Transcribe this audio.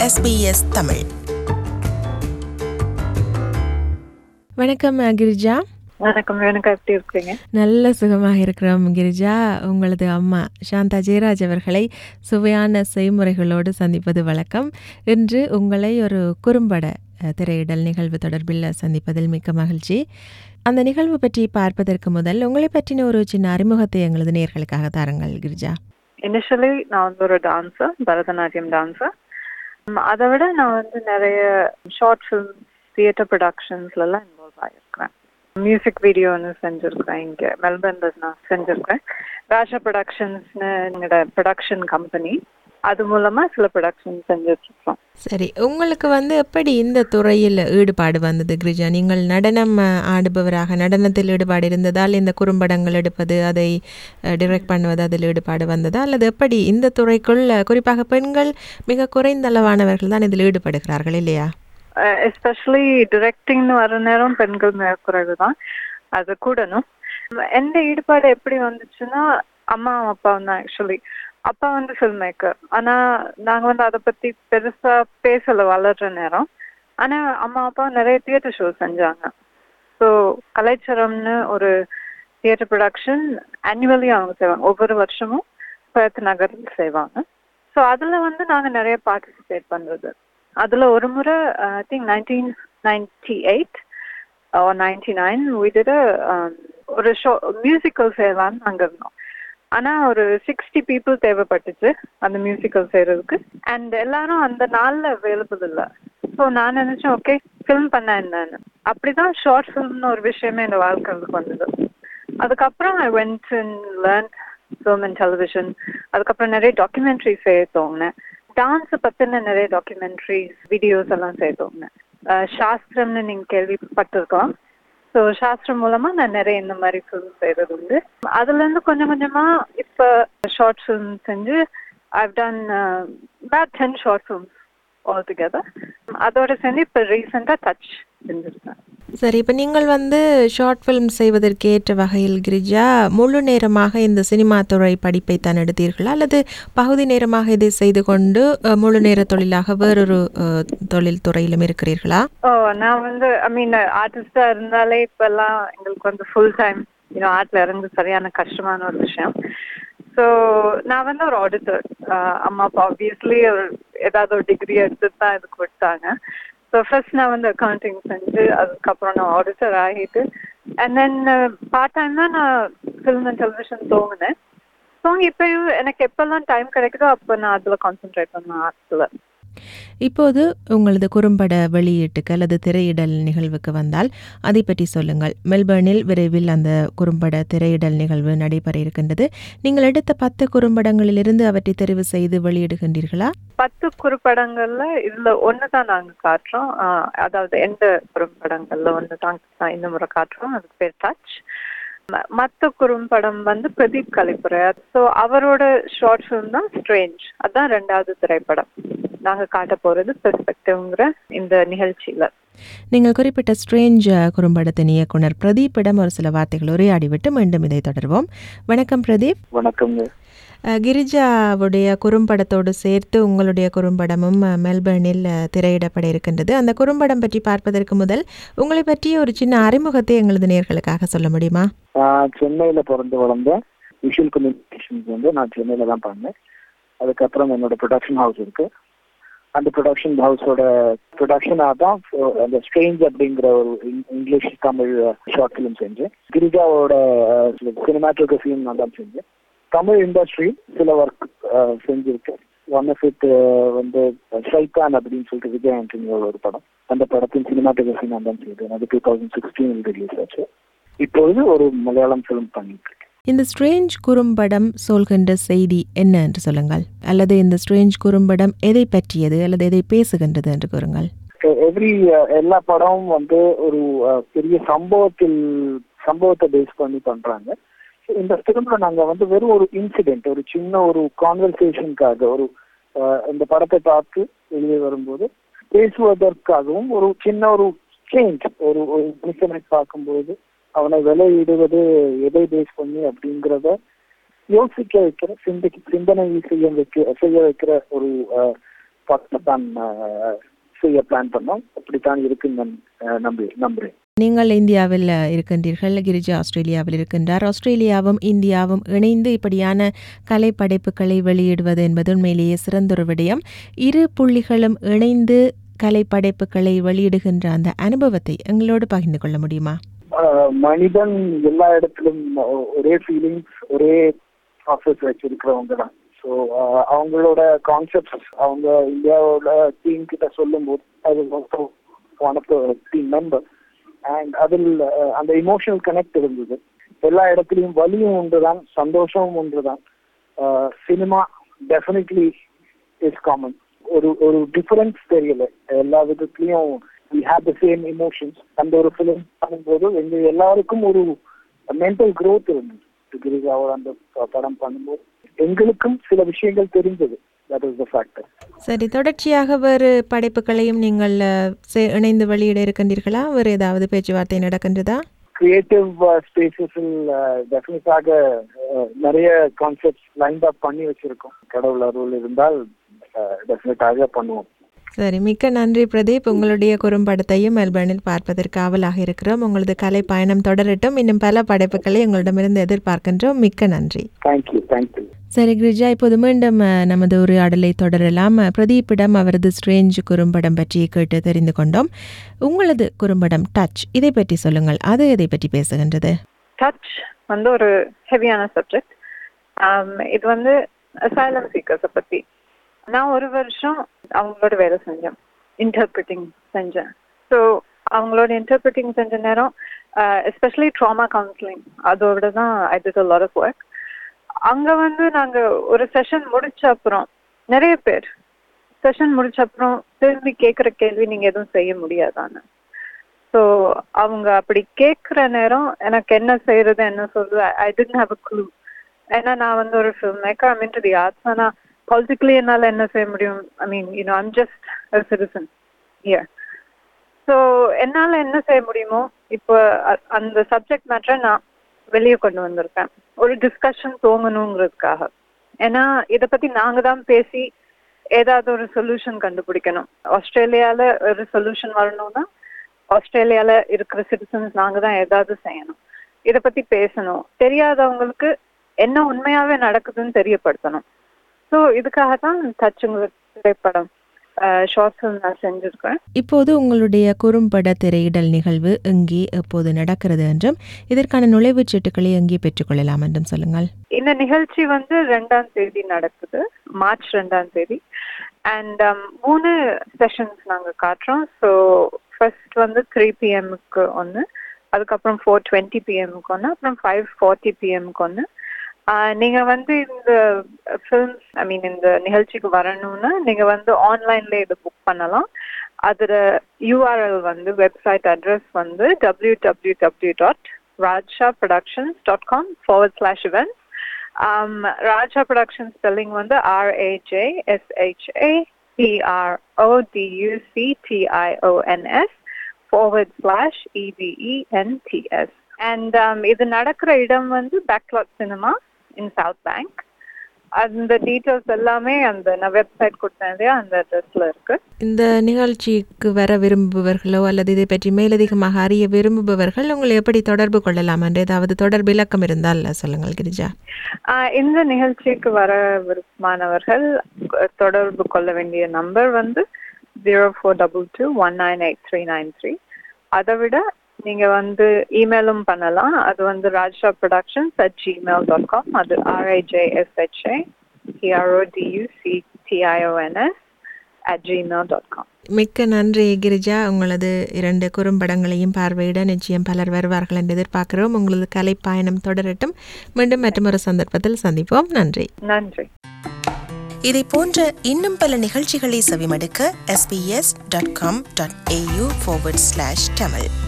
SBS Tamil வணக்கம் அஹ், கிரிஜா வணக்கம் ரேணுகா எப்படி இருக்கீங்க நல்ல சுகமாக இருக்கிறோம் கிரிஜா உங்களது அம்மா சாந்தா ஜெயராஜ் அவர்களை சுவையான செய்முறைகளோடு சந்திப்பது வழக்கம் இன்று உங்களை ஒரு குறும்பட அஹ், திரையிடல் நிகழ்வு தொடர்பில் சந்திப்பதில் மிக்க மகிழ்ச்சி அந்த நிகழ்வு பற்றி பார்ப்பதற்கு முதல் உங்களை பற்றின ஒரு சின்ன அறிமுகத்தை எங்களது நேர்களுக்காக தாருங்கள் கிரிஜா இனிஷியலி நான் வந்து ஒரு டான்ஸர் பரதநாட்டியம் டான்ஸர் அதை விட நான் வந்து நிறைய ஷார்ட் ஃபிலிம் தியேட்டர் ப்ரொடக்ஷன்ஸ்லாம் இன்வால்வ் ஆகியிருக்கிறேன் மியூசிக் வீடியோ ஒன்று செஞ்சுருக்கிறேன் இங்கே மெல்பர்ன்ல நான் செஞ்சுருக்கிறேன் ராஜா ப்ரொடக்ஷன்ஸ்னு எங்களோட ப்ரொடக்ஷன் கம்பெனி அது மூலமாக சில ப்ரொடக்ஷன் செஞ்சுட்ருக்கோம் சரி உங்களுக்கு வந்து எப்படி இந்த துறையில் ஈடுபாடு வந்தது கிரிஜா நீங்கள் நடனம் அஹ், ஆடுபவராக நடனத்தில் ஈடுபாடு இருந்ததால் இந்த குறும்படங்கள் எடுப்பது அதை டிரெக்ட் பண்ணுவது அதில் ஈடுபாடு வந்ததா அல்லது எப்படி இந்த துறைக்குள் அஹ், குறிப்பாக பெண்கள் மிக குறைந்த அளவானவர்கள் தான் இதில் ஈடுபடுகிறார்கள் இல்லையா எஸ்பெஷலி டிரெக்டிங்னு வர நேரம் பெண்கள் மேற்குறைவு தான் அது கூடணும் எந்த ஈடுபாடு எப்படி வந்துச்சுன்னா அம்மா அப்பா தான் ஆக்சுவலி அப்பா வந்து ஃபில்ம் மேக்கர் ஆனா நாங்க வந்து அதை பத்தி பெருசா பேசல வளர்ற நேரம் ஆனா அம்மா அப்பா நிறைய தியேட்டர் ஷோ செஞ்சாங்க ஸோ கலைச்சரம்னு ஒரு தியேட்டர் ப்ரொடக்ஷன் ஆனுவலி அவங்க செய்வாங்க ஒவ்வொரு வருஷமும் பெர்த் நகரில் செய்வாங்க ஸோ அதுல வந்து நாங்க நிறைய பார்ட்டிசிபேட் பண்றது அதுல ஒரு முறை I think nineteen ninety eight ninety nine விட ஒரு ஷோ மியூசிக்கல் செய்யலாம்னு நாங்க இருந்தோம் ஆனா ஒரு சிக்ஸ்டி பீப்புள் தேவைப்பட்டுச்சு அந்த மியூசிக்கல் செய்யறதுக்கு அண்ட் எல்லாரும் அந்த நாள்ல அவைலபிள் இல்ல ஸோ நான் நினைச்சேன் ஓகே ஃபில்ம் பண்ண என்னன்னு அப்படிதான் ஷார்ட் ஃபிலிம்னு ஒரு விஷயமே என் வாழ்க்கைக்கு வந்தது அதுக்கப்புறம் I went and learn film and television அதுக்கப்புறம் நிறைய டாக்குமெண்ட்ரி செய்ய தோங்கினேன் டான்ஸ் பத்தின நிறைய டாக்குமெண்ட்ரிஸ் வீடியோஸ் எல்லாம் செய்ய தோங்கினேன் அஹ் சாஸ்திரம்னு நீங்க கேள்விப்பட்டிருக்கலாம் ஸோ சாஸ்திரம் மூலமா நான் நிறைய இந்த மாதிரி ஃபிலிம் செய்யறது உண்டு அதுல இருந்து கொஞ்சம் கொஞ்சமா இப்ப ஷார்ட் ஃபிலிம் செஞ்சு I've done bout ten short films altogether அதோட சேர்ந்து இப்ப ரீசெண்டா டச் செஞ்சிருக்கேன் சரி இப்போ நீங்கள் வந்து ஷார்ட் ஃபிலிம் செய்வதற்கு ஏற்ற வகையில் கிரிஜா முழு நேரமாக இந்த சினிமா துறை படிப்பை தான் எடுத்தீர்களா அல்லது பகுதி நேரமாக இதை செய்து கொண்டு அஹ், முழு நேர தொழிலாக வேறொரு அஹ், தொழில் துறையிலும் இருக்கிறீர்களா ஓ நான் வந்து ஐ மீன் ஆர்டிஸ்டா இருந்தாலே இப்பெல்லாம் எங்களுக்கு வந்து ஃபுல் டைம் இன்னும் ஆர்ட்ல இறங்கு சரியான கஷ்டமான ஒரு விஷயம் ஸோ நான் வந்து ஒரு ஆடிட்டர் அம்மா அப்பா ஆப்வியஸ்லி ஒரு ஏதாவது ஒரு டிகிரி எடுத்துட்டு தான் இதுக்கு விட்டாங்க ஸோ ஃபர்ஸ்ட் நான் வந்து அக்கௌண்டிங் செஞ்சு அதுக்கப்புறம் நான் ஆடிட்டர் ஆகிட்டு அண்ட் தென் பார்ட் டைம் தான் நான் ஃபிலிம் அண்ட் டெலிவிஷன் தோங்கினேன் ஸோ இப்பயும் எனக்கு எப்பெல்லாம் டைம் கிடைக்குதோ அப்போ நான் அதில் கான்சென்ட்ரேட் பண்ணேன் ஆர்ட்ஸில் இப்போது உங்களது குறும்பட வெளியீட்டுக்கு அல்லது திரையிடல் நிகழ்வுக்கு வந்தால் அதை பற்றி சொல்லுங்கள் மெல்பர்னில் விரைவில் அந்த குறும்பட திரையிடல் நிகழ்வு நடைபெற இருக்கின்றது நீங்கள் எடுத்த பத்து குறும்படங்களிலிருந்து அவற்றை தெரிவு செய்து வெளியிடுகின்றீர்களா பத்து குறுப்படங்கள்ல இதுல ஒண்ணு தான் நாங்க காட்டுறோம் ஆஹ் அதாவது எந்த குறும்படங்கள்ல ஒண்ணு தான் நான் இந்த முறை காட்டுறோம் அதுக்கு பேர் டச் மத்த குறும்படம் வந்து பிரதீப் கலிப்புரை ஸோ அவரோட ஷார்ட் ஃபிலிம் தான் ஸ்ட்ரேஞ்ச் அதான் ரெண்டாவது திரைப்படம் நாங்க காட்ட போறது பெர்ஸ்பெக்டிவ்ங்கிற இந்த நிகழ்ச்சியில நீங்கள் குறிப்பிட்ட ஸ்ட்ரேஞ்ச் குறும்படத்தின் இயக்குனர் பிரதீப்பிடம் ஒரு சில வார்த்தைகள் உரையாடிவிட்டு மீண்டும் இதை தொடர்வோம் வணக்கம் பிரதீப் வணக்கங்க அஹ், கிரிஜாவுடைய குறும்படத்தோடு சேர்த்து உங்களுடைய குறும்படமும் அஹ், மெல்பர்னில் அஹ், திரையிடப்பட இருக்கின்றது அந்த குறும்படம் பற்றி பார்ப்பதற்கு முதல் உங்களை பற்றிய ஒரு சின்ன அறிமுகத்தை எங்களது நேர்களுக்காக சொல்ல முடியுமா நான் சென்னையில பிறந்து வளர்ந்தேன் விஷுவல் கம்யூனிகேஷன்ஸ் வந்து நான் சென்னையில தான் பண்ணேன் அதுக்கப்புறம் என்னோட ப்ரொடக்ஷன் ஹவுஸ் இருக்கு அந்த ப்ரொடக்ஷன் ஹவுஸோட ப்ரொடக்ஷனாக தான் அந்த ஸ்ட்ரேஞ்ச் அப்படிங்கிற ஒரு இங்- இங்கிலீஷ் தமிழ் ஷார்ட் ஃபிலிம் செஞ்சேன் கிரிஜாவோட சினிமாட்டோகிராஃபியும் நான் தான் செஞ்சேன் தமிழ் இண்டஸ்ட்ரி சில ஒர்க் செஞ்சிருக்கேன் ஒன் ஆஃப் இட் வந்து ஷைத்தான் அப்படின்னு சொல்லிட்டு விஜய் ஆண்டனியோட ஒரு படம் அந்த படத்தின் சினிமாட்டோகிராஃபி நான் தான் செய்தேன் அது டூ தௌசண்ட் சிக்ஸ்டீன் ரிலீஸ் ஆச்சு இப்பொழுது ஒரு மலையாளம் ஃபிலிம் பண்ணிட்டு இருக்கேன் இந்த ஸ்ட்ரேஞ்ச் குறும்படம் சொல்கின்ற செய்தி என்ன என்று சொல்லுங்கள் அல்லது இந்த ஸ்ட்ரேஞ்ச் குறும்படம் எதை பற்றியது அல்லது எதை பேசுகின்றது என்று கூறுங்கள் எவ்ரி எல்லா படமும் வந்து ஒரு அஹ், பெரிய சம்பவத்தில் சம்பவத்தை பேஸ் பண்ணி பண்றாங்க So, இந்த ஃபிலிம்ல நாங்க வந்து வெறும் ஒரு இன்சிடென்ட் ஒரு சின்ன ஒரு கான்வர்சேஷனுக்காக ஒரு அஹ், இந்த படத்தை பார்த்து வெளியே வரும்போது பேசுவதற்காகவும் ஒரு சின்ன ஒரு சேஞ்ச் ஒரு ஒரு மனுஷனை பார்க்கும்போது அவனை விலையிடுவது எதை பேஸ் பண்ணி அப்படிங்கிறத யோசிக்க வைக்கிற சிந்தி சிந்தனை செய்ய வைக்க செய்ய வைக்கிற ஒரு ஸ்பாட்ல தான் அஹ், செய்ய பிளான் பண்ணோம் அப்படித்தான் இருக்குன்னு நான் அஹ், நம்பி நம்புறேன் நீங்கள் இந்தியாவில் இருக்கின்றீர்கள் கிரிஜா ஆஸ்திரேலியாவில் இருக்கின்றார் ஆஸ்திரேலியாவும் இந்தியாவும் இணைந்து இப்படியான கலை படைப்புகளை வெளியிடுவது என்பது உண்மையிலேயே சிறந்தொரு விடயம் இரு புள்ளிகளும் இணைந்து கலை படைப்புகளை வெளியிடுகின்ற அந்த அனுபவத்தை எங்களோடு பகிர்ந்து கொள்ள முடியுமா ஆஹ் மனிதன் எல்லா இடத்திலும் ஒ- ஒரே ஃபீலிங்ஸ் ஒரே ப்ராசஸ் வச்சிருக்கிறவங்க தான் ஸோ அவங்களோட கான்செப்ட்ஸ் அவங்க இந்தியாவோட டீம் கிட்ட சொல்லும்போது அது one of the team member and அதில் ஆஹ் அந்த இமோஷனல் கனெக்ட் இருந்தது எல்லா இடத்துலையும் வலியும் ஒன்றுதான் சந்தோஷமும் ஒன்றுதான் சினிமா டெஃபினெட்லி இஸ் காமன் ஒரு ஒரு டிஃபரன்ஸ் தெரியல எல்லா விதத்துலயும் we have the same emotions அந்த ஒரு ஃபிலிம் பண்ணும்போது எங்க எல்லாருக்கும் ஒரு மென்டல் growth இருந்தது கிரிஜாவோட அந்த ப- படம் பண்ணும்போது எங்களுக்கும் சில விஷயங்கள் தெரிஞ்சது தட் இஸ் த ஃபேக்டர் சரி தொடர்ச்சியாக வேறு படைப்புகளையும் நீங்கள் அஹ், சே- இணைந்து வெளியிட இருக்கின்றீர்களா வேறு ஏதாவது பேச்சுவார்த்தை நடக்கின்றதா கிரியேட்டிவ் ஸ்பேசஸில் டெஃபினட்டாக நிறைய கான்செப்ட்ஸ் லைன் அப் பண்ணி வச்சிருக்கோம் கடவுள் அருள் இருந்தால் டெஃபினட்டாக பண்ணுவோம் சரி மிக்க நன்றி பிரதீப் உங்களுடைய குறும்படத்தையும் மெல்பர்னில் பார்ப்பதற்கு ஆவலாக இருக்கிறோம் உங்களது கலை பயணம் தொடரட்டும் இன்னும் பல படைப்புகளை உங்களிடமிருந்து எதிர்பார்க்கின்றோம் மிக்க நன்றி தேங்க்யூ தேங்க்யூ சரி கிரிஜா இப்போது மீண்டும் அஹ், நமது உரையாடலை தொடரலாம் அஹ், பிரதீப்பிடம் அவரது ஸ்ட்ரேஞ்ச் குறும்படம் பற்றி கேட்டு தெரிந்து கொண்டோம் உங்களது குறும்படம் டச் இதை பற்றி சொல்லுங்கள் அது எதை பற்றி பேசுகின்றது டச் வந்து ஒரு ஹெவியான சப்ஜெக்ட் இது வந்து அசைலம் சீக்கர்ஸை பத்தி நான் ஒரு வருஷம் அவங்களோட வேலை செஞ்சேன் இன்டர்பிரிட்டிங் செஞ்சேன் ஸோ அவங்களோட இன்டர்பிரிட்டிங் செஞ்ச நேரம் எஸ்பெஷலி ட்ராமா கவுன்சிலிங் அதோட தான் I did a lot of work அங்க வந்து நாங்க ஒரு செஷன் முடிச்ச அப்புறம் நிறைய பேர் செஷன் முடிச்ச அப்புறம் திரும்பி கேட்குற கேள்வி நீங்க எதுவும் செய்ய முடியாதான்னு ஸோ அவங்க அப்படி கேட்குற நேரம் எனக்கு என்ன செய்யறது என்ன சொல்றது I don't have a clue ஏன்னா நான் வந்து ஒரு filmmaker I mean to the arts ஆனால் பாலிட்டிக்கலி என்னால் என்ன செய்ய முடியும் I mean you know I'm just a citizen here so என்னால் என்ன செய்ய முடியுமோ இப்போ அ- அந்த சப்ஜெக்ட் மேட்டரை நான் வெளியே கொண்டு வந்திருக்கேன் ஒரு டிஸ்கஷன் தோங்கணுங்கிறதுக்காக ஏன்னா இதை பற்றி நாங்கள் தான் பேசி ஏதாவது ஒரு சொல்யூஷன் கண்டுபிடிக்கணும் ஆஸ்திரேலியால ஒரு சொல்யூஷன் வரணும்னா ஆஸ்திரேலியால இருக்கிற சிட்டிசன்ஸ் நாங்க தான் ஏதாவது செய்யணும் இத பத்தி பேசணும் தெரியாதவங்களுக்கு என்ன உண்மையாவே நடக்குதுன்னு தெரியப்படுத்தணும் ஸோ இதுக்காக தான் தச்சுங்க திரைப்படம் ஷார்ட் ஃபிலிம் நான் செஞ்சிருக்கேன் இப்போது உங்களுடைய குறும்பட திரையிடல் நிகழ்வு எங்கே எப்போது நடக்கிறது என்றும் இதற்கான நுழைவுச் சீட்டுகளை எங்கே பெற்றுக்கொள்ளலாம் என்றும் சொல்லுங்கள் இந்த நிகழ்ச்சி வந்து ரெண்டாம் தேதி நடக்குது மார்ச் ரெண்டாம் தேதி அண்ட் மூணு செஷன்ஸ் நாங்க காட்டுறோம் ஸோ ஃபர்ஸ்ட் வந்து த்ரீ பிஎம்க்கு ஒன்று அதுக்கப்புறம் ஃபோர் டுவெண்ட்டி பிஎம்க்கு ஒன்று அப்புறம் ஃபைவ் ஃபார்ட்டி பிஎம்க்கு ஒன்று நீங்க வந்து இந்த ஃபிலிம்ஸ் ஐ மீன் இந்த நிகழ்ச்சிக்கு வரணும்னா நீங்க வந்து ஆன்லைன்ல இதை புக் பண்ணலாம் அதுல யூஆர்எல் வந்து வெப்சைட் அட்ரஸ் வந்து W W W dot Raja productions dot com forward slash events Raja production spelling வந்து R A J S H A P-R-O-D-U-C-T-I-O-N-S forward slash E-V-E-N-T-S. And um, இது நடக்கிற இடம் வந்து backlot cinema in South Bank அந்த டீட்டெயில்ஸ் எல்லாமே அந்த நான் வெப்சைட் கொடுத்தேன் இல்லையா அந்த அட்ரஸ்ல இருக்கு இந்த நிகழ்ச்சிக்கு வர விரும்புபவர்களோ அல்லது இதை பற்றி மேலதிகமாக அறிய விரும்புபவர்கள் உங்களை எப்படி தொடர்பு கொள்ளலாம் என்று ஏதாவது தொடர்பு இலக்கம் இருந்தால் சொல்லுங்கள் கிரிஜா ஆஹ் இந்த நிகழ்ச்சிக்கு வர விருப்பமானவர்கள் தொடர்பு கொள்ள வேண்டிய நம்பர் வந்து zero four double two one nine eight three nine three அதை விட நீங்க வந்து இமெயிலும் பண்ணலாம் அது வந்து ராஜா productions at Gmail dot com அது ஆர்ஐஜேஎஸ்ஹெச்ஏ டிஆர்ஓடியூசிடிஐஓஎன்எஸ் அட் ஜிமெயில் டாட் காம் மிக்க நன்றி கிரிஜா உங்களது இரண்டு குறும்படங்களையும் பார்வையிட நிச்சயம் பலர் வருவார்கள் என்று எதிர்பார்க்கிறோம் உங்களது கலை பயணம் தொடரட்டும் மீண்டும் மற்றொரு சந்தர்ப்பத்தில் சந்திப்போம் நன்றி நன்றி இதை போன்ற இன்னும் பல நிகழ்ச்சிகளை செவிமடுக்க sbs.com.au forward slash tamil